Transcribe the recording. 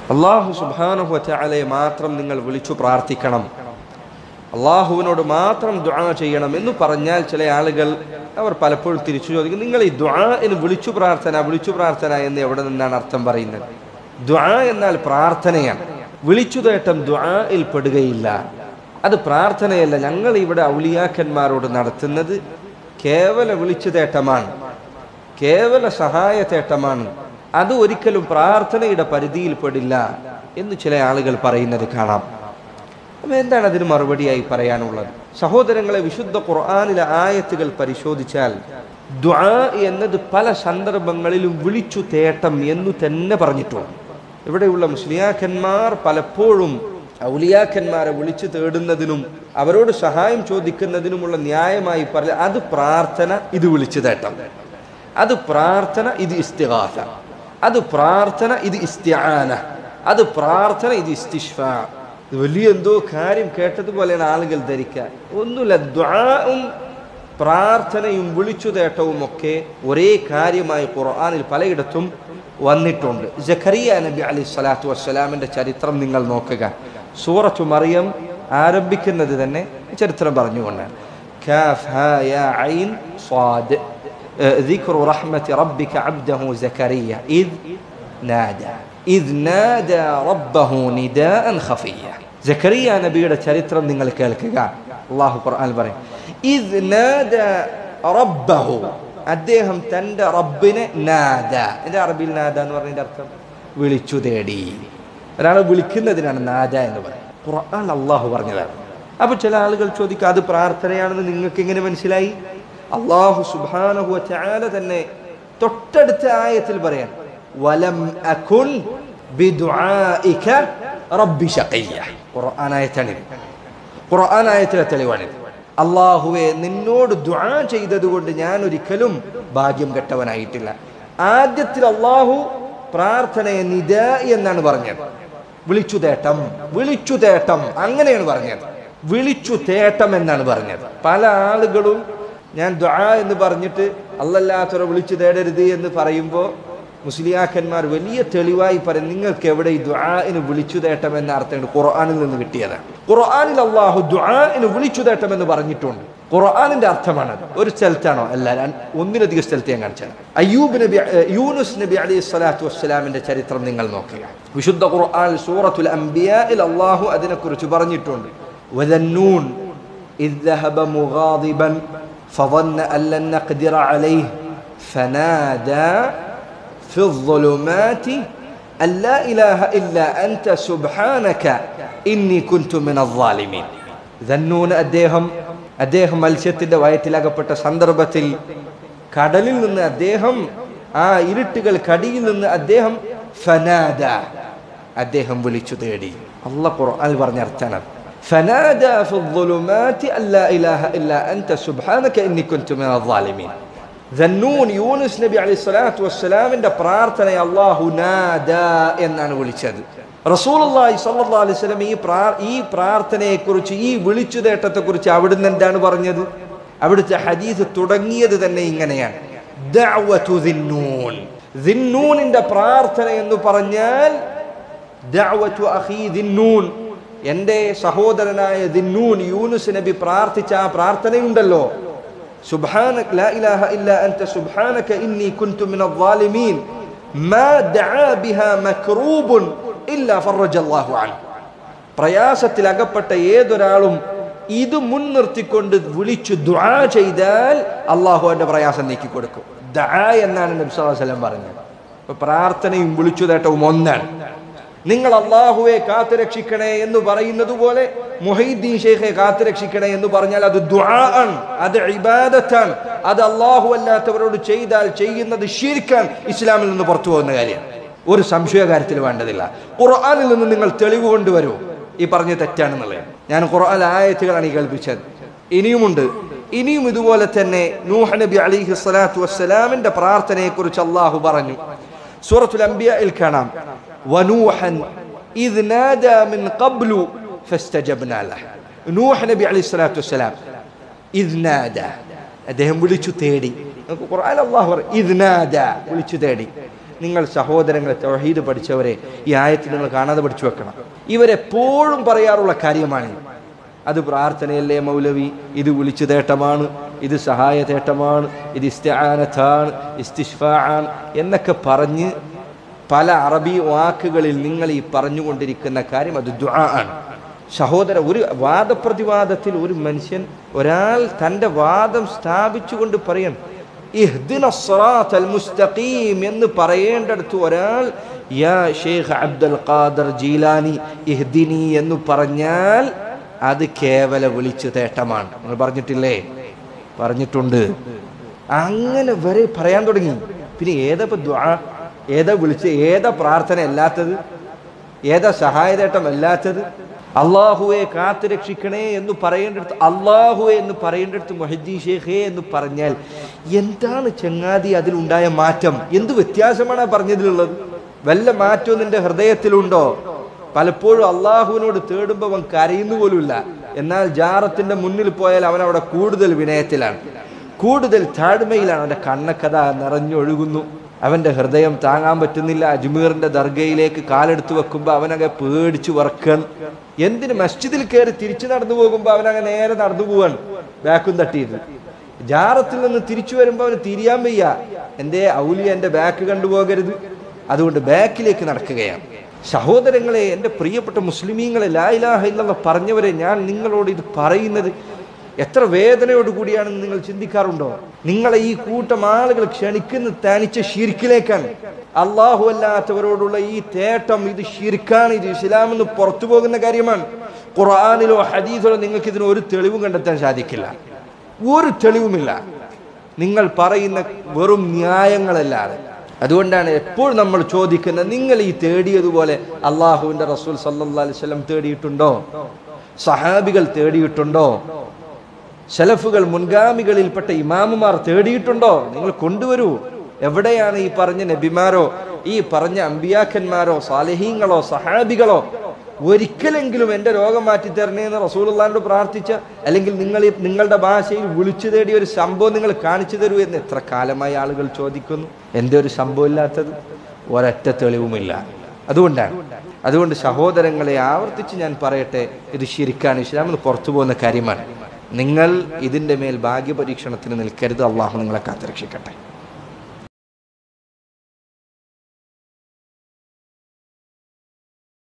അള്ളാഹു സുബാനുഹു ചാലയെ മാത്രം നിങ്ങൾ വിളിച്ചു പ്രാർത്ഥിക്കണം അള്ളാഹുവിനോട് മാത്രം ദുആ ചെയ്യണം എന്ന് പറഞ്ഞാൽ ചില ആളുകൾ അവർ പലപ്പോഴും തിരിച്ചു ചോദിക്കും നിങ്ങൾ ഈ ദുആ എന്ന് വിളിച്ചു പ്രാർത്ഥന വിളിച്ചു പ്രാർത്ഥന എന്ന് എവിടെ നിന്നാണ് അർത്ഥം പറയുന്നത് ദുആ എന്നാൽ പ്രാർത്ഥനയാണ് വിളിച്ചു തേട്ടം ദുആയിൽ പെടുകയില്ല അത് പ്രാർത്ഥനയല്ല ഞങ്ങൾ ഇവിടെ ഔലിയാക്കന്മാരോട് നടത്തുന്നത് കേവല വിളിച്ചു തേട്ടമാണ് കേവല സഹായ തേട്ടമാണ് അത് ഒരിക്കലും പ്രാർത്ഥനയുടെ പരിധിയിൽപ്പെടില്ല എന്ന് ചില ആളുകൾ പറയുന്നത് കാണാം അപ്പൊ എന്താണ് അതിന് മറുപടിയായി പറയാനുള്ളത് സഹോദരങ്ങളെ വിശുദ്ധ ഖുർആാനിലെ ആയത്തുകൾ പരിശോധിച്ചാൽ ദ്വാ എന്നത് പല സന്ദർഭങ്ങളിലും വിളിച്ചു തേട്ടം എന്നു തന്നെ പറഞ്ഞിട്ടുണ്ട് ഇവിടെയുള്ള മുസ്ലിയാക്കന്മാർ പലപ്പോഴും ഔലിയാക്കന്മാരെ വിളിച്ചു തേടുന്നതിനും അവരോട് സഹായം ചോദിക്കുന്നതിനുമുള്ള ന്യായമായി പറഞ്ഞ അത് പ്രാർത്ഥന ഇത് വിളിച്ചു തേട്ടം അത് പ്രാർത്ഥന ഇത് ഇസ്തിഗാസ അത് പ്രാർത്ഥന ഇത് ഇസ്തിആന അത് പ്രാർത്ഥന ഇത് ഇസ്തിഷ്ഫാ ഇത് വലിയ എന്തോ കാര്യം കേട്ടതുപോലെയാണ് ആളുകൾ ധരിക്കുക ഒന്നുമില്ല ദ്വാവും പ്രാർത്ഥനയും വിളിച്ചു തേട്ടവും ഒക്കെ ഒരേ കാര്യമായി ഖുർആനിൽ പലയിടത്തും വന്നിട്ടുണ്ട് ജഖറിയ നബി അലി സ്വലാത്തു വസ്സലാമിന്റെ ചരിത്രം നിങ്ങൾ നോക്കുക സൂറത്തു മറിയം ആരംഭിക്കുന്നത് തന്നെ ചരിത്രം പറഞ്ഞുകൊണ്ടാണ് കാഫ് ഹാ യാ ഐൻ സ്വാദ് ذكر رحمة ربك عبده زكريا إذ نادى إذ نادى ربه نداء خفيا زكريا നബിയുടെ ചരിത്രം നിങ്ങൾ കേൾക്കുക അള്ളാഹു ഖുർആൻ പറയും إذ نادى ربه അദ്ദേഹം തൻ്റെ റബ്ബിനെ നാദ എൻ്റെ അറബിയിൽ നാദ എന്ന് പറഞ്ഞതിൻ്റെ അർത്ഥം വിളിച്ചു തേടി ഒരാളെ വിളിക്കുന്നതിനാണ് നാദ എന്ന് പറയും ഖുർആൻ അള്ളാഹു പറഞ്ഞതാണ് അപ്പൊ ചില ആളുകൾ ചോദിക്കുക അത് പ്രാർത്ഥനയാണെന്ന് നിങ്ങൾക്ക് എങ്ങനെ മനസ്സിലായി അള്ളാഹു സുബാനഹു ചാല തന്നെ തൊട്ടടുത്ത ആയത്തിൽ പറയാൻ വലം അകുൻ ബിദുആഇക റബ്ബി ശഖിയ്യ ഖുർആനായത്താണിത് ഖുർആനായത്തിലെ തെളിവാണിത് അള്ളാഹുവെ നിന്നോട് ദുആ ചെയ്തത് കൊണ്ട് ഞാൻ ഒരിക്കലും ഭാഗ്യം കെട്ടവനായിട്ടില്ല ആദ്യത്തിൽ അള്ളാഹു പ്രാർത്ഥനയെ നിദ എന്നാണ് പറഞ്ഞത് വിളിച്ചു തേട്ടം വിളിച്ചു തേട്ടം അങ്ങനെയാണ് പറഞ്ഞത് വിളിച്ചു തേട്ടം എന്നാണ് പറഞ്ഞത് പല ആളുകളും ഞാൻ ദ്വാ എന്ന് പറഞ്ഞിട്ട് അല്ലല്ലാത്തവരെ വിളിച്ചു തേടരുത് എന്ന് പറയുമ്പോൾ മുസ്ലിയാക്കന്മാർ വലിയ തെളിവായി പറയും നിങ്ങൾക്ക് എവിടെ ഈ ദ്വാന് വിളിച്ചു തേട്ടം എന്ന അർത്ഥമുണ്ട് ഖുർആാനിൽ നിന്ന് കിട്ടിയതാണ് ഖുർആാനിൽ അള്ളാഹു ദ്വാന് വിളിച്ചു തേട്ടം എന്ന് പറഞ്ഞിട്ടുണ്ട് ഖുർആാനിന്റെ അർത്ഥമാണത് ഒരു സ്ഥലത്താണോ അല്ല ഞാൻ ഒന്നിലധികം സ്ഥലത്ത് ഞാൻ കാണിച്ചാണ് അയ്യൂബ് നബി യൂനുസ് നബി അലൈഹി സ്വലാത്തു വസ്സലാമിന്റെ ചരിത്രം നിങ്ങൾ നോക്കുക വിശുദ്ധ ഖുർആൻ സൂറത്തുൽ അംബിയയിൽ അള്ളാഹു അതിനെക്കുറിച്ച് പറഞ്ഞിട്ടുണ്ട് വദന്നൂൻ إذ ذهب مغاضبا فظن أن لن نقدر عليه فنادى في الظلمات أن لا إله إلا أنت سبحانك إني كنت من الظالمين ذنون അദ്ദേഹം അദ്ദേഹം മത്സ്യത്തിന്റെ വയറ്റിലകപ്പെട്ട സന്ദർഭത്തിൽ കടലിൽ നിന്ന് അദ്ദേഹം ആ ഇരുട്ടുകൾ കടിയിൽ നിന്ന് അദ്ദേഹം ഫനാദ അദ്ദേഹം വിളിച്ചു തേടി അല്ല ഖുർആൻ പറഞ്ഞ അർത്ഥാണ് فنادى في الظلمات أن لا إله إلا أنت سبحانك إني كنت من الظالمين ذنون യൂനുസ് നബി അലൈഹി സ്വലാത്തു വസ്സലാമിന്റെ പ്രാർത്ഥനയെ അള്ളാഹു നാദ എന്നാണ് വിളിച്ചത് റസൂലുള്ളാഹി സ്വല്ലല്ലാഹു അലൈഹി വസല്ലം ഈ പ്രാ ഈ പ്രാർത്ഥനയെക്കുറിച്ച് ഈ വിളിച്ചു തേട്ടത്തെക്കുറിച്ച് അവിടുന്ന് എന്താണ് പറഞ്ഞത് അവിടുത്തെ ഹദീസ് തുടങ്ങിയത് തന്നെ ഇങ്ങനെയാണ് ദഅവതു ദിന്നൂൻ ദിന്നൂനിന്റെ പ്രാർത്ഥന എന്ന് പറഞ്ഞാൽ ദഅവതു അഖീ ദിന്നൂൻ എൻ്റെ സഹോദരനായ ദിന്നൂൻ യൂനുസ് നബി പ്രാർത്ഥിച്ച ആ പ്രാർത്ഥനയുണ്ടല്ലോ سبحانك لا إله إلا أنت سبحانك إني كنت من الظالمين ما دعا بها مكروب إلا فرج الله عنه പ്രയാസത്തിൽ അകപ്പെട്ട ഏതൊരാളും ഇത് മുൻനിർത്തിക്കൊണ്ട് വിളിച്ചു ദുആ ചെയ്താൽ അള്ളാഹു അവന്റെ പ്രയാസം നീക്കി കൊടുക്കും ദആ എന്നാണ് നബി സല്ലല്ലാഹു അലൈഹി വസല്ലം പറഞ്ഞത് അപ്പൊ പ്രാർത്ഥനയും വിളിച്ചു തേട്ടവും ഒന്നാണ് നിങ്ങൾ അള്ളാഹുവെ കാത്തുരക്ഷിക്കണേ എന്ന് പറയുന്നത് പോലെ മുഹൈദ്ദീൻ ഷെയ്ഖെ കാത്തുരക്ഷിക്കണേ എന്ന് പറഞ്ഞാൽ അത് ദുആ ആണ് അത് ഇബാദത്താണ് അത് അള്ളാഹു അല്ലാത്തവരോട് ചെയ്താൽ ചെയ്യുന്നത് ഷിർക്കാൻ ഇസ്ലാമിൽ നിന്ന് പുറത്തു പോകുന്ന കാര്യമാണ് ഒരു സംശയ കാര്യത്തിൽ വേണ്ടതില്ല ഖുർആനിൽ നിന്ന് നിങ്ങൾ തെളിവ് കൊണ്ടുവരൂ ഈ പറഞ്ഞ തെറ്റാണെന്നുള്ളത് ഞാൻ ഖുർആൻ ആയത്തുകളാണ് ഈ കൽപ്പിച്ചത് ഇനിയുമുണ്ട് ഇനിയും ഇതുപോലെ തന്നെ നൂഹ് നബി അലിഹി സ്വലാത്തു വസ്സലാമിന്റെ പ്രാർത്ഥനയെക്കുറിച്ച് അള്ളാഹു പറഞ്ഞു സൂറത്തുൽ അംബിയയിൽ കാണാം ونوحا إذ نادى من قبل فاستجبنا له نوح നബി അലൈഹി സ്വലാത്തു വസ്സലാം إذ نادى അദ്ദേഹം വിളിച്ചു തേടി നമുക്ക് ഖുർആൻ അള്ളാഹു പറയും إذ نادى വിളിച്ചു തേടി നിങ്ങൾ സഹോദരങ്ങളെ തൗഹീദ് പഠിച്ചവരെ ഈ ആയത്തിൽ നിങ്ങൾ കാണാതെ പഠിച്ചു വെക്കണം ഇവരെപ്പോഴും പറയാറുള്ള കാര്യമാണ് അത് പ്രാർത്ഥനയല്ലേ മൗലവി ഇത് വിളിച്ചു തേട്ടമാണ് ഇത് സഹായ തേട്ടമാണ് ഇത് ഇസ്തിആനത്താണ് ഇസ്തിഷ്ഫാണ് എന്നൊക്കെ പറഞ്ഞ് പല അറബി വാക്കുകളിൽ നിങ്ങൾ ഈ പറഞ്ഞുകൊണ്ടിരിക്കുന്ന കാര്യം അത് ദുആ ആണ് സഹോദര ഒരു വാദപ്രതിവാദത്തിൽ ഒരു മനുഷ്യൻ ഒരാൾ തൻ്റെ വാദം സ്ഥാപിച്ചുകൊണ്ട് പറയണം ഇഹ്ദിന സ്റാത്തൽ മുസ്തഖീം എന്ന് പറയേണ്ടടുത്ത് ഒരാൾ യാ ഷെയ്ഖ് അബ്ദുൽ ഖാദർ ജീലാനി ഇഹ്ദിനി എന്ന് പറഞ്ഞാൽ അത് കേവല വിളിച്ചു തേട്ടമാണ് നിങ്ങൾ പറഞ്ഞിട്ടില്ലേ പറഞ്ഞിട്ടുണ്ട് അങ്ങനെ വരെ പറയാൻ തുടങ്ങി പിന്നെ ഏതാ ഇപ്പൊ ദ്വാ ഏതാ വിളിച്ച് ഏതാ പ്രാർത്ഥന അല്ലാത്തത് ഏതാ സഹായതേട്ടം അല്ലാത്തത് അള്ളാഹുവെ കാത്തു രക്ഷിക്കണേ എന്ന് പറയേണ്ടടുത്ത് അള്ളാഹുവെ എന്ന് പറയേണ്ടടുത്ത് മൊഹദ്ദീൻ ഷേഖേ എന്ന് പറഞ്ഞാൽ എന്താണ് ചങ്ങാതി അതിലുണ്ടായ മാറ്റം എന്ത് വ്യത്യാസമാണ് ആ പറഞ്ഞതിലുള്ളത് വല്ല മാറ്റവും നിന്റെ ഹൃദയത്തിലുണ്ടോ പലപ്പോഴും അള്ളാഹുവിനോട് തേടുമ്പോൾ അവൻ കരയുന്നു പോലുമില്ല എന്നാൽ ജാറത്തിന്റെ മുന്നിൽ പോയാൽ അവൻ അവിടെ കൂടുതൽ വിനയത്തിലാണ് കൂടുതൽ താഴ്മയിലാണ് അവന്റെ കണ്ണക്കഥ നിറഞ്ഞൊഴുകുന്നു അവന്റെ ഹൃദയം താങ്ങാൻ പറ്റുന്നില്ല അജ്മീറിന്റെ ദർഗയിലേക്ക് കാലെടുത്ത് വെക്കുമ്പോൾ അവനങ്ങെ പേടിച്ചു വറക്കാൻ എന്തിന് മസ്ജിദിൽ കയറി തിരിച്ചു നടന്നു പോകുമ്പോൾ അവനങ്ങ് നേരെ നടന്നു പോവാൻ ബാക്കും തട്ടിയത് ജാറത്തിൽ നിന്ന് തിരിച്ചു വരുമ്പോൾ അവന് തിരിയാൻ വയ്യ എന്തേ ഔലിയ എന്റെ ബാക്ക് കണ്ടുപോകരുത് അതുകൊണ്ട് ബാക്കിലേക്ക് നടക്കുകയാണ് സഹോദരങ്ങളെ എൻ്റെ പ്രിയപ്പെട്ട മുസ്ലിമീങ്ങളെ ലായിലാഹ ഇല്ലെന്ന് പറഞ്ഞവരെ ഞാൻ നിങ്ങളോട് ഇത് പറയുന്നത് എത്ര വേദനയോട് കൂടിയാണെന്ന് നിങ്ങൾ ചിന്തിക്കാറുണ്ടോ നിങ്ങളെ ഈ കൂട്ടം ആളുകൾ ക്ഷണിക്കുന്ന തനിച്ച ഷിർക്കിലേക്കാണ് അള്ളാഹു അല്ലാത്തവരോടുള്ള ഈ തേട്ടം ഇത് ഷിർക്കാണ് ഇത് ഇസ്ലാമെന്ന് പുറത്തു പോകുന്ന കാര്യമാണ് ഖുർആാനിലോ ഹദീസിലോ നിങ്ങൾക്ക് ഇതിന് ഒരു തെളിവും കണ്ടെത്താൻ സാധിക്കില്ല ഒരു തെളിവുമില്ല നിങ്ങൾ പറയുന്ന വെറും ന്യായങ്ങളല്ലാതെ അതുകൊണ്ടാണ് എപ്പോഴും നമ്മൾ ചോദിക്കുന്നത് നിങ്ങൾ ഈ തേടിയതുപോലെ അള്ളാഹുവിന്റെ റസൂൽ സല്ലാ അലിസ്ലം തേടിയിട്ടുണ്ടോ സഹാബികൾ തേടിയിട്ടുണ്ടോ ശലഫുകൾ മുൻഗാമികളിൽപ്പെട്ട ഇമാമുമാർ തേടിയിട്ടുണ്ടോ നിങ്ങൾ കൊണ്ടുവരൂ എവിടെയാണ് ഈ പറഞ്ഞ നബിമാരോ ഈ പറഞ്ഞ അമ്പിയാക്കന്മാരോ സാലഹീങ്ങളോ സഹാബികളോ ഒരിക്കലെങ്കിലും എൻ്റെ രോഗം മാറ്റി തരണേ എന്ന് റസൂലുള്ളാനോട് പ്രാർത്ഥിച്ച അല്ലെങ്കിൽ നിങ്ങൾ ഈ നിങ്ങളുടെ ഭാഷയിൽ വിളിച്ചു തേടിയ ഒരു സംഭവം നിങ്ങൾ കാണിച്ചു തരൂ എന്ന് എത്ര കാലമായി ആളുകൾ ചോദിക്കുന്നു എൻ്റെ ഒരു സംഭവം ഇല്ലാത്തത് ഒരൊറ്റ തെളിവുമില്ല അതുകൊണ്ടാണ് അതുകൊണ്ട് സഹോദരങ്ങളെ ആവർത്തിച്ച് ഞാൻ പറയട്ടെ ഇത് ശരിക്കാണ് ഇസ്ലാം എന്ന് പുറത്തു പോകുന്ന കാര്യമാണ് നിങ്ങൾ ഇതിൻ്റെ മേൽ ഭാഗ്യപരീക്ഷണത്തിന് നിൽക്കരുത് അള്ളാഹു നിങ്ങളെ കാത്തുരക്ഷിക്കട്ടെ